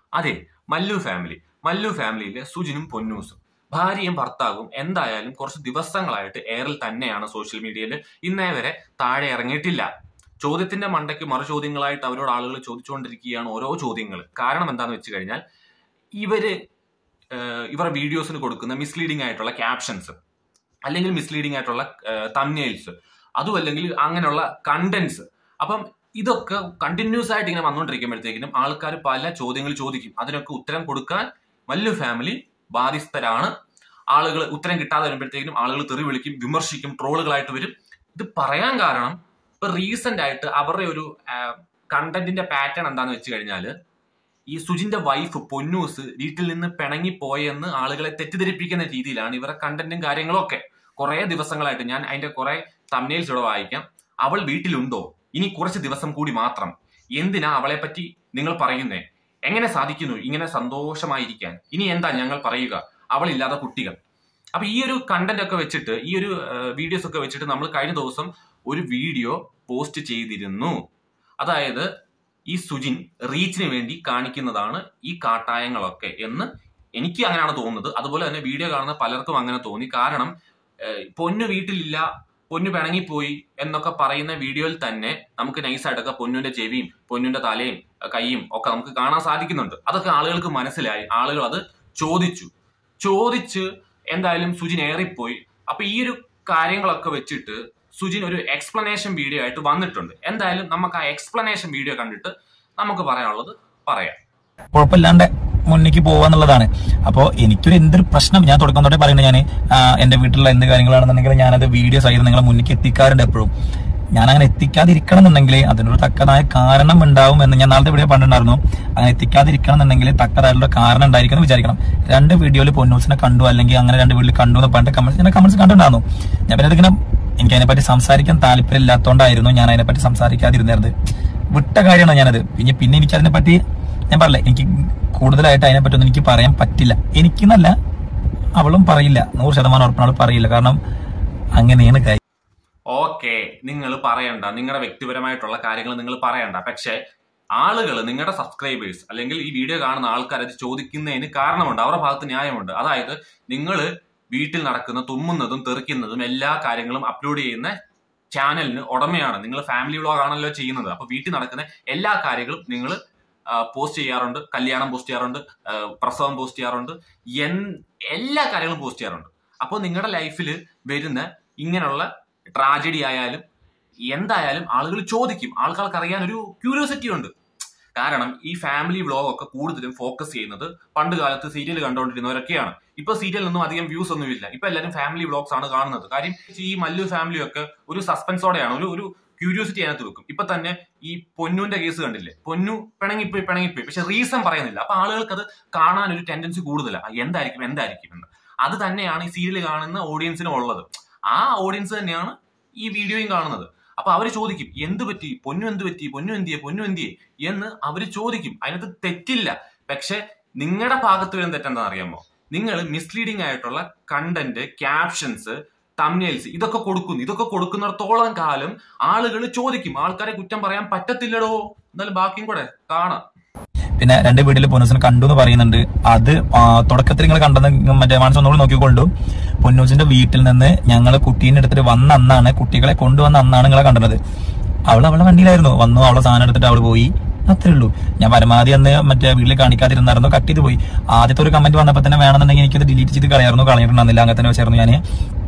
അതെ മല്ലു ഫാമിലി മല്ലു ഫാമിലിയിലെ സുജിനും പൊന്നൂസും ഭാര്യയും ഭർത്താവും എന്തായാലും കുറച്ച് ദിവസങ്ങളായിട്ട് എയറിൽ തന്നെയാണ് സോഷ്യൽ മീഡിയയിൽ ഇന്നേ വരെ താഴെ ഇറങ്ങിയിട്ടില്ല ചോദ്യത്തിന്റെ മണ്ടയ്ക്ക് മറു ചോദ്യങ്ങളായിട്ട് അവരോട് ആളുകൾ ചോദിച്ചുകൊണ്ടിരിക്കുകയാണ് ഓരോ ചോദ്യങ്ങൾ കാരണം എന്താന്ന് വെച്ച് കഴിഞ്ഞാൽ ഇവര് ഏഹ്, ഇവരുടെ വീഡിയോസിന് കൊടുക്കുന്ന മിസ്ലീഡിംഗ് ആയിട്ടുള്ള ക്യാപ്ഷൻസ് അല്ലെങ്കിൽ മിസ്ലീഡിംഗ് ആയിട്ടുള്ള തമ്നെയിൽസ് അതും അല്ലെങ്കിൽ അങ്ങനെയുള്ള കണ്ടന്റ്സ് അപ്പം ഇതൊക്കെ കണ്ടിന്യൂസ് ആയിട്ട് ഇങ്ങനെ വന്നുകൊണ്ടിരിക്കുമ്പോഴത്തേക്കിനും ആൾക്കാർ പല ചോദ്യങ്ങൾ ചോദിക്കും അതിനൊക്കെ ഉത്തരം കൊടുക്കാൻ മല്ലു ഫാമിലി ബാധ്യസ്ഥരാണ് ആളുകൾ ഉത്തരം കിട്ടാതെ വരുമ്പോഴത്തേക്കിനും ആളുകൾ തെറി വിളിക്കും വിമർശിക്കും ട്രോളുകളായിട്ട് വരും ഇത് പറയാൻ കാരണം ഇപ്പൊ റീസെന്റ് ആയിട്ട് അവരുടെ ഒരു കണ്ടന്റിന്റെ പാറ്റേൺ എന്താന്ന് വെച്ച് കഴിഞ്ഞാല് ഈ സുജിന്റെ വൈഫ് പൊന്നൂസ് വീട്ടിൽ നിന്ന് പിണങ്ങി പോയെന്ന് ആളുകളെ തെറ്റിദ്ധരിപ്പിക്കുന്ന രീതിയിലാണ് ഇവരുടെ കണ്ടന്റും കാര്യങ്ങളും ഒക്കെ കുറെ ദിവസങ്ങളായിട്ട് ഞാൻ അതിന്റെ കുറെ തമ്നെയിൽസ് ഇവിടെ വായിക്കാം അവൾ വീട്ടിലുണ്ടോ ഇനി കുറച്ച് ദിവസം കൂടി മാത്രം എന്തിനാ അവളെ പറ്റി നിങ്ങൾ പറയുന്നേ എങ്ങനെ സാധിക്കുന്നു ഇങ്ങനെ സന്തോഷമായിരിക്കാൻ ഇനി എന്താ ഞങ്ങൾ പറയുക അവളില്ലാതെ കുട്ടികൾ അപ്പൊ ഈ ഒരു കണ്ടന്റ് ഒക്കെ വെച്ചിട്ട് ഈ ഒരു വീഡിയോസ് ഒക്കെ വെച്ചിട്ട് നമ്മൾ കഴിഞ്ഞ ദിവസം ഒരു വീഡിയോ പോസ്റ്റ് ചെയ്തിരുന്നു അതായത് ഈ സുജിൻ റീച്ചിന് വേണ്ടി കാണിക്കുന്നതാണ് ഈ കാട്ടായങ്ങളൊക്കെ എന്ന് എനിക്ക് അങ്ങനെയാണ് തോന്നുന്നത് അതുപോലെ തന്നെ വീഡിയോ കാണുന്ന പലർക്കും അങ്ങനെ തോന്നി കാരണം ഏഹ്, പൊന്നു വീട്ടിലില്ല പൊന്നു പിണങ്ങിപ്പോയി എന്നൊക്കെ പറയുന്ന വീഡിയോയിൽ തന്നെ നമുക്ക് നൈസായിട്ടൊക്കെ പൊന്നുവിന്റെ ചെവിയും പൊന്നുവിന്റെ തലയും അഹ് കൈയും ഒക്കെ നമുക്ക് കാണാൻ സാധിക്കുന്നുണ്ട് അതൊക്കെ ആളുകൾക്ക് മനസ്സിലായി ആളുകൾ അത് ചോദിച്ചു ചോദിച്ച് എന്തായാലും സുജിൻ ഏറിപ്പോയി അപ്പൊ ഈ ഒരു കാര്യങ്ങളൊക്കെ വെച്ചിട്ട് സുജിൻ ഒരു എക്സ്പ്ലനേഷൻ വീഡിയോ ആയിട്ട് വന്നിട്ടുണ്ട് എന്തായാലും നമുക്ക് ആ എക്സ്പ്ലനേഷൻ വീഡിയോ കണ്ടിട്ട് നമുക്ക് പറയാനുള്ളത് പറയാം കുഴപ്പമില്ലാണ്ട് മുന്നിലേക്ക് പോവാന്നുള്ളതാണ് അപ്പോ എനിക്കൊരു എന്തൊരു പ്രശ്നം ഞാൻ തുടക്കം തൊട്ടേ പറയുന്നത് ഞാൻ എന്റെ വീട്ടിലുള്ള എന്ത് കാര്യങ്ങളാണെന്നുണ്ടെങ്കിൽ ഞാനത് വീഡിയോസ് ആയിട്ട് നിങ്ങളെ മുന്നിലേക്ക് എത്തിക്കാറുണ്ട് എപ്പോഴും ഞാൻ അങ്ങനെ എത്തിക്കാതിരിക്കണം എന്നുണ്ടെങ്കിൽ അതിനൊരു തക്കതായ കാരണം ഉണ്ടാവും എന്ന് ഞാൻ നാളത്തെ വീഡിയോ പറഞ്ഞിട്ടുണ്ടായിരുന്നു അങ്ങനെ എത്തിക്കാതിരിക്കണം എന്നുണ്ടെങ്കിൽ തക്കതായിട്ടുള്ള കാരണം ഉണ്ടായിരിക്കും എന്ന് വിചാരിക്കണം രണ്ട് വീഡിയോയിൽ പൊന്നൂസിനെ കണ്ടു അല്ലെങ്കിൽ അങ്ങനെ രണ്ട് വീട്ടിൽ കണ്ടു എന്ന് പറഞ്ഞിട്ട് കമന്റ്സ് ഞാൻ കമന്റ്സ് കണ്ടിട്ടുണ്ടായിരുന്നു ഞാൻ പിന്നെ അതിങ്ങനെ എനിക്ക് അതിനെപ്പറ്റി സംസാരിക്കാൻ താല്പര്യം ഇല്ലാത്തതുകൊണ്ടായിരുന്നു ഞാൻ അതിനെപ്പറ്റി സംസാരിക്കാതിരുന്നത് വിട്ട കാര്യമാണ് ഞാനത് പിന്നെ പിന്നെ എനിക്ക് അതിനെപ്പറ്റി ഞാൻ പറഞ്ഞില്ല എനിക്ക് കൂടുതലായിട്ട് അതിനെപ്പറ്റി ഒന്നും എനിക്ക് പറയാൻ പറ്റില്ല എനിക്കെന്നല്ല അവളും പറയില്ല നൂറ് ശതമാനം ഉറപ്പാണ് അവൾ പറയില്ല കാരണം അങ്ങനെയാണ് കാര്യം ഓക്കെ നിങ്ങൾ പറയണ്ട നിങ്ങളുടെ വ്യക്തിപരമായിട്ടുള്ള കാര്യങ്ങൾ നിങ്ങൾ പറയണ്ട പക്ഷേ ആളുകൾ നിങ്ങളുടെ സബ്സ്ക്രൈബേഴ്സ് അല്ലെങ്കിൽ ഈ വീഡിയോ കാണുന്ന ആൾക്കാർ അത് ചോദിക്കുന്നതിന് കാരണമുണ്ട് അവരുടെ ഭാഗത്ത് ന്യായമുണ്ട് അതായത് നിങ്ങൾ വീട്ടിൽ നടക്കുന്ന തുമ്മുന്നതും തെറിക്കുന്നതും എല്ലാ കാര്യങ്ങളും അപ്ലോഡ് ചെയ്യുന്ന ചാനലിന് ഉടമയാണ് നിങ്ങൾ ഫാമിലി വ്ളോഗ് ആണല്ലോ ചെയ്യുന്നത് അപ്പൊ വീട്ടിൽ നടക്കുന്ന എല്ലാ കാര്യങ്ങളും നിങ്ങൾ പോസ്റ്റ് ചെയ്യാറുണ്ട് കല്യാണം പോസ്റ്റ് ചെയ്യാറുണ്ട് ആ, പ്രസവം പോസ്റ്റ് ചെയ്യാറുണ്ട് എൻ- എല്ലാ കാര്യങ്ങളും പോസ്റ്റ് ചെയ്യാറുണ്ട് അപ്പോൾ നിങ്ങളുടെ ലൈഫിൽ വരുന്ന ഇങ്ങനെയുള്ള ട്രാജഡി ആയാലും എന്തായാലും ആളുകൾ ചോദിക്കും ആൾക്കാർക്ക് അറിയാൻ ഒരു ക്യൂരിയോസിറ്റി ഉണ്ട് കാരണം ഈ ഫാമിലി വ്ളോഗ് ഒക്കെ കൂടുതലും ഫോക്കസ് ചെയ്യുന്നത് പണ്ട് കാലത്ത് സീരിയൽ കണ്ടുകൊണ്ടിരുന്നവരൊക്കെയാണ് ഇപ്പൊ സീരിയലൊന്നും അധികം വ്യൂസ് ഒന്നുമില്ല ഇപ്പൊ എല്ലാവരും ഫാമിലി വ്ളോഗ്സ് ആണ് കാണുന്നത് കാര്യം ഈ മല്ലു ഫാമിലി ഒക്കെ ഒരു സസ്പെൻസോടെയാണ് ഒരു ഒരു ക്യൂരിയോസിറ്റി അതിനകത്ത് വെക്കും ഇപ്പൊ തന്നെ ഈ പൊന്നുവിന്റെ കേസ് കണ്ടില്ലേ പൊന്നു പിണങ്ങിപ്പോയി പിണങ്ങിപ്പോയി പക്ഷെ റീസൺ പറയുന്നില്ല അപ്പൊ ആളുകൾക്ക് അത് കാണാൻ ഒരു ടെൻഡൻസി കൂടുതലാണ് എന്തായിരിക്കും എന്തായിരിക്കും എന്ന് അത് തന്നെയാണ് ഈ സീരിയൽ കാണുന്ന ഓഡിയൻസിനും ഉള്ളത് ആ ഓഡിയൻസ് തന്നെയാണ് ഈ വീഡിയോയും കാണുന്നത് അപ്പൊ അവര് ചോദിക്കും എന്ത് പറ്റി പൊന്നു എന്ത് പറ്റി പൊന്നു എന്തിയെ പൊന്നു എന്തിയെ എന്ന് അവര് ചോദിക്കും അതിനകത്ത് തെറ്റില്ല പക്ഷെ നിങ്ങളുടെ ഭാഗത്ത് വരുന്ന തെറ്റെന്താണെന്ന് അറിയാമോ നിങ്ങൾ മിസ്ലീഡിംഗ് ആയിട്ടുള്ള കണ്ടന്റ് ക്യാപ്ഷൻസ് തമ്നെയിൽസ് ഇതൊക്കെ കൊടുക്കുന്നു ഇതൊക്കെ കൊടുക്കുന്നിടത്തോളം കാലം ആളുകൾ ചോദിക്കും ആൾക്കാരെ കുറ്റം പറയാൻ പറ്റത്തില്ലടോ എന്നാലും ബാക്കിയും കൂടെ കാണാം പിന്നെ രണ്ട് വീട്ടിൽ പൊന്നൂസിനെ കണ്ടു എന്ന് പറയുന്നുണ്ട് അത് ആ, തുടക്കത്തിൽ നിങ്ങൾ കണ്ടെന്ന് മറ്റേ മനസ്സ് ഒന്നുകൂടി നോക്കിക്കൊണ്ടു പൊന്നൂസിന്റെ വീട്ടിൽ നിന്ന് ഞങ്ങൾ കുട്ടീനെ എടുത്തിട്ട് വന്ന അന്നാണ് കുട്ടികളെ കൊണ്ടുവന്ന അന്നാണ് നിങ്ങളെ കണ്ടത് അവൾ അവളെ വണ്ടിയിലായിരുന്നു വന്നു അവളെ സാധനം എടുത്തിട്ട് അവൾ പോയി അത്രേ ഉള്ളൂ ഞാൻ പരമാവധി അന്ന് മറ്റേ വീട്ടിൽ കാണിക്കാതിരുന്നായിരുന്നു കട്ട് ചെയ്ത് പോയി ആദ്യത്തെ ഒരു കമന്റ് വന്നപ്പോൾ തന്നെ വേണമെന്നുണ്ടെങ്കിൽ എനിക്കത് ഡിലീറ്റ് ചെയ്ത് കളയായിരുന്നു കളഞ്ഞിട്ടുണ്ടായിരുന്നില്ല അങ്ങനെ തന്നെ വെച്ചായിരുന്നു ഞാൻ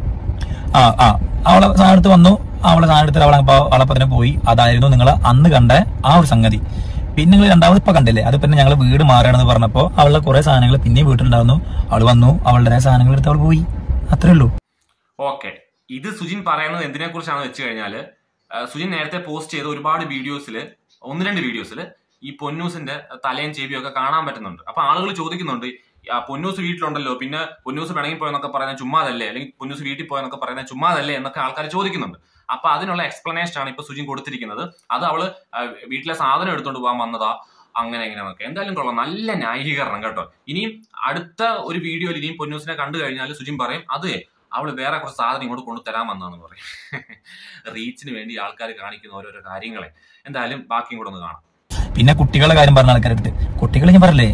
ആ ആ അവളെ സാധനം എടുത്ത് വന്നു അവളെ സാധനം എടുത്തിട്ട് അവളെ അപ്പൊ അവളപ്പം തന്നെ പോയി അതായിരുന്നു നിങ്ങൾ അന്ന് കണ്ട ആ ഒരു സംഗതി പിന്നെ നിങ്ങൾ രണ്ടാമത് ഇപ്പൊ കണ്ടില്ലേ അത് പിന്നെ ഞങ്ങൾ വീട് മാറുകയാണെന്ന് പറഞ്ഞപ്പോ അവളുടെ കുറെ സാധനങ്ങൾ പിന്നെ വീട്ടിലുണ്ടായിരുന്നു അവൾ വന്നു അവളുടെ സാധനങ്ങൾ എടുത്ത് അവൾ പോയി അത്രേ ഉള്ളൂ ഓക്കെ ഇത് സുജിൻ പറയുന്നത് എന്തിനെ കുറിച്ചാണെന്ന് വെച്ച് കഴിഞ്ഞാല് ആ, സുജിൻ നേരത്തെ പോസ്റ്റ് ചെയ്ത ഒരുപാട് വീഡിയോസിൽ ഒന്ന് രണ്ട് വീഡിയോസിൽ ഈ പൊന്നൂസിന്റെ തലയും ചെവിയും ഒക്കെ കാണാൻ പറ്റുന്നുണ്ട് അപ്പൊ ആളുകൾ ചോദിക്കുന്നുണ്ട് ആ പൊന്നൂസ് വീട്ടിലുണ്ടല്ലോ പിന്നെ പൊന്നൂസ് പിണങ്ങി പോയെന്നൊക്കെ പറയുന്നത് ചുമ്മാതല്ലേ അല്ലെങ്കിൽ പൊന്നൂസ് വീട്ടിൽ പോയെന്നൊക്കെ പറയുന്നത് ചുമ്മാതല്ലേ എന്നൊക്കെ ആൾക്കാർ ചോദിക്കുന്നുണ്ട് അപ്പൊ അതിനുള്ള എക്സ്പ്ലനേഷൻ ആണ് ഇപ്പൊ സുജിൻ കൊടുത്തിരിക്കുന്നത് അത് അവള് ആ, വീട്ടിലെ സാധനം എടുത്തോണ്ട് പോകാൻ വന്നതാ അങ്ങനെ എങ്ങനെയാന്നൊക്കെ എന്തായാലും കൊള്ളാം നല്ല ന്യായീകരണം കേട്ടോ ഇനിയും അടുത്ത ഒരു വീഡിയോയിൽ ഇനിയും പൊന്നൂസിനെ കണ്ടു കഴിഞ്ഞാൽ സുജിൻ പറയും അതെ അവള് വേറെ കുറച്ച് സാധനം ഇങ്ങോട്ട് കൊണ്ടു തരാൻ വന്നാന്ന് പറയും റീച്ചിന് വേണ്ടി ആൾക്കാർ കാണിക്കുന്ന ഓരോരോ കാര്യങ്ങളെ എന്തായാലും ബാക്കിയും കൂടെ ഒന്ന് കാണാം പിന്നെ കുട്ടികളുടെ കാര്യം പറഞ്ഞ ആൾക്കാരുടെ അടുത്ത് കുട്ടികൾ ഞാൻ പറഞ്ഞില്ലേ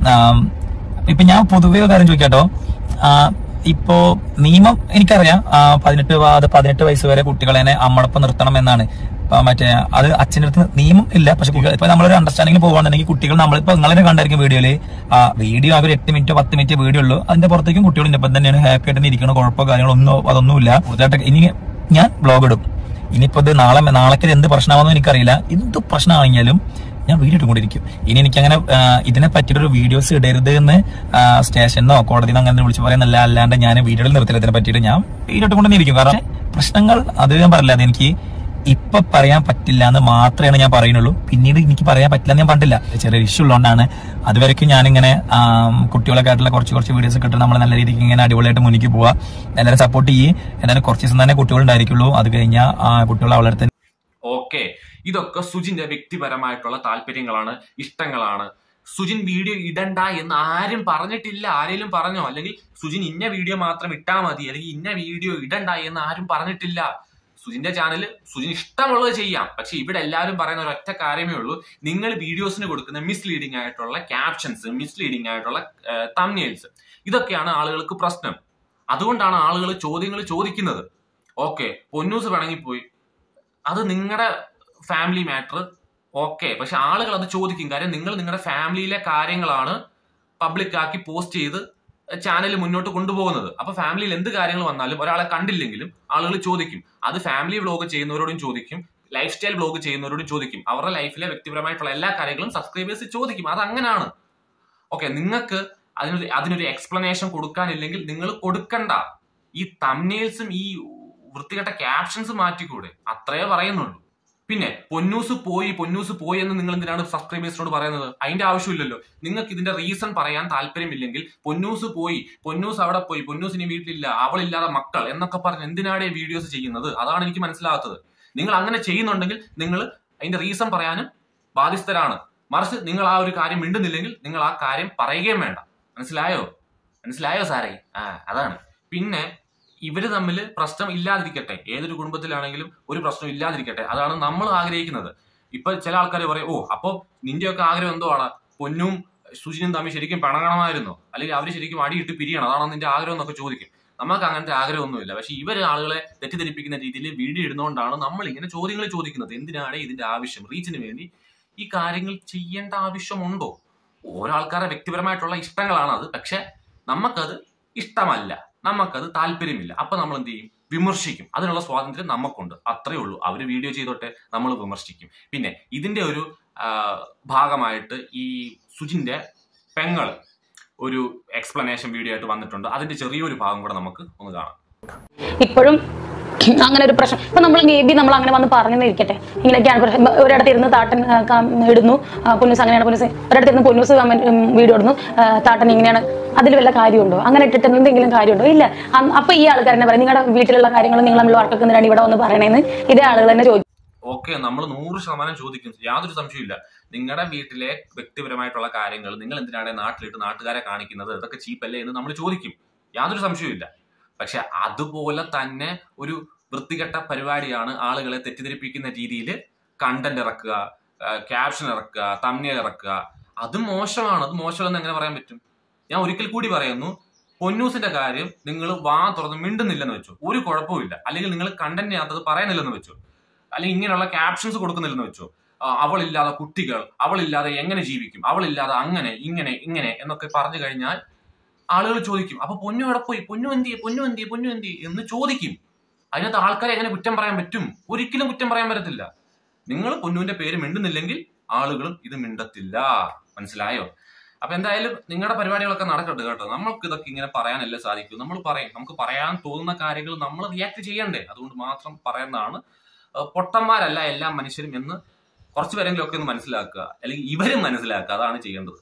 ആം, ഇപ്പൊ ഞാൻ പൊതുവെ ഒരു കാര്യം ചോദിക്കാട്ടോ ആ, ഇപ്പോ നിയമം എനിക്കറിയാം ആ, പതിനെട്ട് വ- അത് പതിനെട്ട് വയസ്സ് വരെ കുട്ടികളെ അമ്മളൊപ്പം നിർത്തണം എന്നാണ് ഇപ്പൊ മറ്റേ അത് അച്ഛൻ്റെ അടുത്ത് നിയമം ഇല്ല പക്ഷെ കുട്ടികൾ- ഇപ്പൊ നമ്മളൊരു അണ്ടർസ്റ്റാൻഡിംഗ് പോകുകയാണെന്നുണ്ടെങ്കിൽ കുട്ടികൾ നമ്മളിപ്പോ നിങ്ങളെ കണ്ടായിരിക്കും വീഡിയോയില് ആ വീഡിയോ ആകെ ഒരു എട്ട് മിനിറ്റോ പത്ത് മിനിറ്റ് വീഡിയോ ഉള്ളൂ അതിന്റെ പുറത്തേക്കും കുട്ടികൾ ഇപ്പം തന്നെയാണ് ഹാപ്പി ആയിട്ട് ഇരിക്കണം കുഴപ്പമോ കാര്യങ്ങളോ ഒന്നോ അതൊന്നുമില്ല കൂടുതലായിട്ട് ഇനി ഞാൻ ബ്ലോഗ് ഇടും ഇനിയിപ്പോ ഇത് നാളെ നാളേക്ക് ഇത് എന്ത് പ്രശ്നമാണെന്ന് എനിക്കറിയില്ല എന്ത് പ്രശ്നമാണെങ്കിലും ഞാൻ വീഡിയോ ഇട്ടുകൊണ്ടിരിക്കും ഇനി എനിക്ക് അങ്ങനെ ഇതിനെ പറ്റിയൊരു വീഡിയോസ് ഇടരുത് എന്ന് സ്റ്റേഷനോ കോടതിയിൽ അങ്ങനെ വിളിച്ച് പറയുന്നല്ല അല്ലാണ്ട് ഞാൻ വീഡിയോയിൽ നിർത്തില്ല ഇതിനെ പറ്റിയിട്ട് ഞാൻ വീഡിയോ ഇട്ടുകൊണ്ടേ ഇരിക്കും കാരണം പ്രശ്നങ്ങൾ അത് ഞാൻ പറയില്ല അത് എനിക്ക് ഇപ്പൊ പറയാൻ പറ്റില്ല എന്ന് മാത്രമേ ഞാൻ പറയുന്നുള്ളൂ പിന്നീട് എനിക്ക് പറയാൻ പറ്റില്ല എന്ന് ഞാൻ പണ്ടില്ല ചെറിയ ഇഷ്യൂ ഉള്ളതുകൊണ്ടാണ് അതുവരെയ്ക്കും ഞാനിങ്ങനെ ആം, കുട്ടികളൊക്കെ ആയിട്ടുള്ള കുറച്ച് കുറച്ച് വീഡിയോസ് ഒക്കെ ഇട്ട് നമ്മൾ നല്ല രീതിക്ക് ഇങ്ങനെ അടിപൊളിയായിട്ട് മുന്നിലേക്ക് പോവാ എല്ലാവരും സപ്പോർട്ട് ചെയ്യും എന്നാലും കുറച്ച് ദിവസം തന്നെ കുട്ടികൾ ഉണ്ടായിരിക്കുള്ളൂ അത് കഴിഞ്ഞാൽ കുട്ടികൾ അവളെ അടുത്ത് ഓക്കെ ഇതൊക്കെ സുജിന്റെ വ്യക്തിപരമായിട്ടുള്ള താല്പര്യങ്ങളാണ് ഇഷ്ടങ്ങളാണ് സുജിൻ വീഡിയോ ഇടണ്ട എന്ന് ആരും പറഞ്ഞിട്ടില്ല ആരെങ്കിലും പറഞ്ഞോ അല്ലെങ്കിൽ സുജിൻ ഇന്ന വീഡിയോ മാത്രം ഇട്ടാ മതി അല്ലെങ്കിൽ ഇന്ന വീഡിയോ ഇടണ്ട എന്ന് ആരും പറഞ്ഞിട്ടില്ല സുജിന്റെ ചാനൽ സുജിൻ ഇഷ്ടമുള്ളത് ചെയ്യാം പക്ഷെ ഇവിടെ എല്ലാവരും പറയുന്ന ഒരൊറ്റ കാര്യമേ ഉള്ളൂ നിങ്ങൾ വീഡിയോസിന് കൊടുക്കുന്ന മിസ്ലീഡിംഗ് ആയിട്ടുള്ള ക്യാപ്ഷൻസ് മിസ്ലീഡിംഗ് ആയിട്ടുള്ള തമ്നെയിൽസ് ഇതൊക്കെയാണ് ആളുകൾക്ക് പ്രശ്നം അതുകൊണ്ടാണ് ആളുകൾ ചോദ്യങ്ങൾ ചോദിക്കുന്നത് ഓക്കെ പൊന്നൂസ് പിണങ്ങിപ്പോയി അത് നിങ്ങളുടെ ഫാമിലി മാറ്റർ ഓക്കെ പക്ഷെ ആളുകൾ അത് ചോദിക്കും കാര്യം നിങ്ങൾ നിങ്ങളുടെ ഫാമിലിയിലെ കാര്യങ്ങളാണ് പബ്ലിക് ആക്കി പോസ്റ്റ് ചെയ്ത് ചാനൽ മുന്നോട്ട് കൊണ്ടുപോകുന്നത് അപ്പൊ ഫാമിലിയിൽ എന്ത് കാര്യങ്ങൾ വന്നാലും ഒരാളെ കണ്ടില്ലെങ്കിലും ആളുകൾ ചോദിക്കും അത് ഫാമിലി വ്ലോഗ് ചെയ്യുന്നവരോടും ചോദിക്കും ലൈഫ് സ്റ്റൈൽ വ്ലോഗ് ചെയ്യുന്നവരോടും ചോദിക്കും അവരുടെ ലൈഫിലെ വ്യക്തിപരമായിട്ടുള്ള എല്ലാ കാര്യങ്ങളും സബ്സ്ക്രൈബേഴ്സ് ചോദിക്കും അത് അങ്ങനെയാണ് ഓക്കെ നിങ്ങൾക്ക് അതിനൊരു അതിനൊരു എക്സ്പ്ലനേഷൻ കൊടുക്കാനില്ലെങ്കിൽ നിങ്ങൾ കൊടുക്കണ്ട ഈ തമ്നെയിൽസും ഈ വൃത്തികെട്ട ക്യാപ്ഷൻസ് മാറ്റിക്കൂടെ അത്രേ പറയുന്നുള്ളൂ പിന്നെ പൊന്നൂസ് പോയി പൊന്നൂസ് പോയി എന്ന് നിങ്ങൾ എന്തിനാണ് സബ്സ്ക്രൈബേഴ്സിനോട് പറയുന്നത് അതിന്റെ ആവശ്യമില്ലല്ലോ നിങ്ങൾക്ക് ഇതിന്റെ റീസൺ പറയാൻ താല്പര്യമില്ലെങ്കിൽ പൊന്നൂസ് പോയി പൊന്നൂസ് അവിടെ പോയി പൊന്നൂസ് ഇനി വീട്ടിലില്ല അവളില്ലാതെ മക്കൾ എന്നൊക്കെ പറഞ്ഞ് എന്തിനാണ് വീഡിയോസ് ചെയ്യുന്നത് അതാണ് എനിക്ക് മനസ്സിലാകാത്തത് നിങ്ങൾ അങ്ങനെ ചെയ്യുന്നുണ്ടെങ്കിൽ നിങ്ങൾ അതിന്റെ റീസൺ പറയാനും ബാധ്യസ്ഥരാണ് മറിച്ച് നിങ്ങൾ ആ ഒരു കാര്യം മിണ്ടുന്നില്ലെങ്കിൽ നിങ്ങൾ ആ കാര്യം പറയുകയും വേണ്ട മനസ്സിലായോ മനസ്സിലായോ സാറേ ആ അതാണ് പിന്നെ ഇവര് തമ്മിൽ പ്രശ്നം ഇല്ലാതിരിക്കട്ടെ ഏതൊരു കുടുംബത്തിലാണെങ്കിലും ഒരു പ്രശ്നം ഇല്ലാതിരിക്കട്ടെ അതാണ് നമ്മൾ ആഗ്രഹിക്കുന്നത് ഇപ്പൊ ചില ആൾക്കാർ പറയും ഓ അപ്പൊ നിന്റെയൊക്കെ ആഗ്രഹം എന്തോ ആണ് പൊന്നും സുജിനും തമ്മിൽ ശരിക്കും പിണങ്ങണമായിരുന്നോ അല്ലെങ്കിൽ അവർ ശരിക്കും അടിയിട്ട് പിരിയണം അതാണോ നിന്റെ ആഗ്രഹം എന്നൊക്കെ ചോദിക്കും നമുക്ക് അങ്ങനത്തെ ആഗ്രഹമൊന്നുമില്ല പക്ഷെ ഇവര് ആളുകളെ തെറ്റിദ്ധരിപ്പിക്കുന്ന രീതിയിൽ വീഡിയോ ഇടുന്നതുകൊണ്ടാണ് നമ്മൾ ഇങ്ങനെ ചോദ്യങ്ങൾ ചോദിക്കുന്നത് എന്തിനാണ് ഇതിന്റെ ആവശ്യം റീച്ചിന് വേണ്ടി ഈ കാര്യങ്ങൾ ചെയ്യേണ്ട ആവശ്യമുണ്ടോ ഓരോ ആൾക്കാരുടെ വ്യക്തിപരമായിട്ടുള്ള ഇഷ്ടങ്ങളാണ് അത് പക്ഷെ നമുക്കത് ഇഷ്ടമല്ല നമുക്കത് താല്പര്യമില്ല അപ്പൊ നമ്മൾ എന്ത് ചെയ്യും വിമർശിക്കും അതിനുള്ള സ്വാതന്ത്ര്യം നമുക്കുണ്ട് അത്രേ ഉള്ളൂ അവര് വീഡിയോ ചെയ്തോട്ടെ നമ്മൾ വിമർശിക്കും പിന്നെ ഇതിന്റെ ഒരു ആ, ഭാഗമായിട്ട് ഈ സുജിന്റെ പെങ്ങള് ഒരു എക്സ്പ്ലനേഷൻ വീഡിയോ ആയിട്ട് വന്നിട്ടുണ്ട് അതിന്റെ ചെറിയൊരു ഭാഗം കൂടെ നമുക്ക് ഒന്ന് കാണാം ഇപ്പോഴും അങ്ങനെ ഒരു പ്രശ്നം ഇപ്പൊ നമ്മൾ മേ ബി നമ്മൾ അങ്ങനെ വന്ന് പറഞ്ഞെന്ന് ഇരിക്കട്ടെ ഇങ്ങനെയൊക്കെയാണ് പ്രശ്നം ഇപ്പൊ ഒരിടത്ത് ഇരുന്ന് താട്ടൻ ആ, കം- ഇടുന്നു ആ, പൊന്നൂസ് അങ്ങനെയാണ് പൊന്നൂസ് ഒരിടത്ത് ഇരുന്ന് പൊന്നൂസ് കമന്റ് ഉം, വീഡിയോ ഇടുന്നു ആ, താട്ടൻ ഇങ്ങനെയാണ് അതിൽ വല്ല കാര്യമുണ്ടോ അങ്ങനെ ഇട്ടിട്ട് എന്തെങ്കിലും കാര്യമുണ്ടോ ഇല്ല അന്ന് അപ്പൊ ഈ ആൾക്കാർ തന്നെ പറയും നിങ്ങളുടെ വീട്ടിലുള്ള കാര്യങ്ങൾ നിങ്ങൾ നമ്മൾ വർക്കൊക്കെ എന്തിനാണ് ഇവിടെ വന്ന് പറയണേന്ന് ഇതേ ആളുകൾ തന്നെ ചോദിച്ചു ഓക്കെ നമ്മൾ നൂറ് ശതമാനം ചോദിക്കും യാതൊരു സംശയമില്ല നിങ്ങളുടെ വീട്ടിലെ വ്യക്തിപരമായിട്ടുള്ള കാര്യങ്ങൾ നിങ്ങൾ എന്തിനാണ് നാട്ടിലിട്ട് നാട്ടുകാരെ കാണിക്കുന്നത് ഇതൊക്കെ ചീപ്പല്ലേ എന്ന് നമ്മൾ ചോദിക്കും യാതൊരു സംശയമില്ല പക്ഷെ അതുപോലെ തന്നെ ഒരു വൃത്തികെട്ട പരിപാടിയാണ് ആളുകളെ തെറ്റിദ്ധരിപ്പിക്കുന്ന രീതിയിൽ കണ്ടന്റ് ഇറക്കുക ക്യാപ്ഷൻ ഇറക്കുക തമ്മിൽ ഇറക്കുക അത് മോശമാണ് അത് മോശമെന്ന് എങ്ങനെ പറയാൻ പറ്റും ഞാൻ ഒരിക്കൽ കൂടി പറയുന്നു പൊന്നൂസിന്റെ കാര്യം നിങ്ങൾ വാ തുറന്ന് മിണ്ടുന്നില്ലെന്ന് വെച്ചു ഒരു കുഴപ്പമില്ല അല്ലെങ്കിൽ നിങ്ങൾ കണ്ടന്റിനകത്ത് പറയുന്നില്ലെന്ന് വെച്ചു അല്ലെങ്കിൽ ഇങ്ങനെയുള്ള ക്യാപ്ഷൻസ് കൊടുക്കുന്നില്ലെന്ന് വെച്ചു ആ, അവളില്ലാതെ കുട്ടികൾ അവളില്ലാതെ എങ്ങനെ ജീവിക്കും അവളില്ലാതെ അങ്ങനെ ഇങ്ങനെ ഇങ്ങനെ എന്നൊക്കെ പറഞ്ഞു കഴിഞ്ഞാൽ ആളുകൾ ചോദിക്കും അപ്പൊ പൊന്നു എവിടെ പോയി പൊന്നു എന്തിയെ പൊന്നു എന്തിയെ പൊന്നു എന്തിയെ എന്ന് ചോദിക്കും അതിനകത്ത് ആൾക്കാരെ എങ്ങനെ കുറ്റം പറയാൻ പറ്റും ഒരിക്കലും കുറ്റം പറയാൻ പറ്റത്തില്ല നിങ്ങൾ പൊന്നുവിന്റെ പേര് മിണ്ടുന്നില്ലെങ്കിൽ ആളുകളും ഇത് മിണ്ടത്തില്ല മനസ്സിലായോ അപ്പൊ എന്തായാലും നിങ്ങളുടെ പരിപാടികളൊക്കെ നടക്കട്ടെ കേട്ടോ നമ്മൾക്ക് ഇതൊക്കെ ഇങ്ങനെ പറയാനല്ലേ സാധിക്കൂ നമ്മൾ പറയും നമുക്ക് പറയാൻ തോന്നുന്ന കാര്യങ്ങൾ നമ്മൾ റിയാക്ട് ചെയ്യണ്ടേ അതുകൊണ്ട് മാത്രം പറയുന്നതാണ് ഏഹ് പൊട്ടന്മാരല്ല എല്ലാ മനുഷ്യരും എന്ന് കുറച്ച് പേരെങ്കിലും ഒക്കെ ഒന്ന് മനസ്സിലാക്കുക അല്ലെങ്കിൽ ഇവരും മനസ്സിലാക്കുക അതാണ് ചെയ്യേണ്ടത്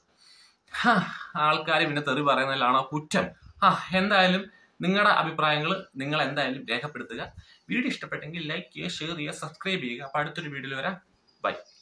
ആൾക്കാർ പിന്നെ തെറി പറയുന്നതിലാണോ കുറ്റം ആ എന്തായാലും നിങ്ങളുടെ അഭിപ്രായങ്ങൾ നിങ്ങൾ എന്തായാലും രേഖപ്പെടുത്തുക വീഡിയോ ഇഷ്ടപ്പെട്ടെങ്കിൽ ലൈക്ക് ചെയ്യുക ഷെയർ ചെയ്യുക സബ്സ്ക്രൈബ് ചെയ്യുക അപ്പൊ അടുത്തൊരു വീഡിയോയിൽ വരാം ബൈ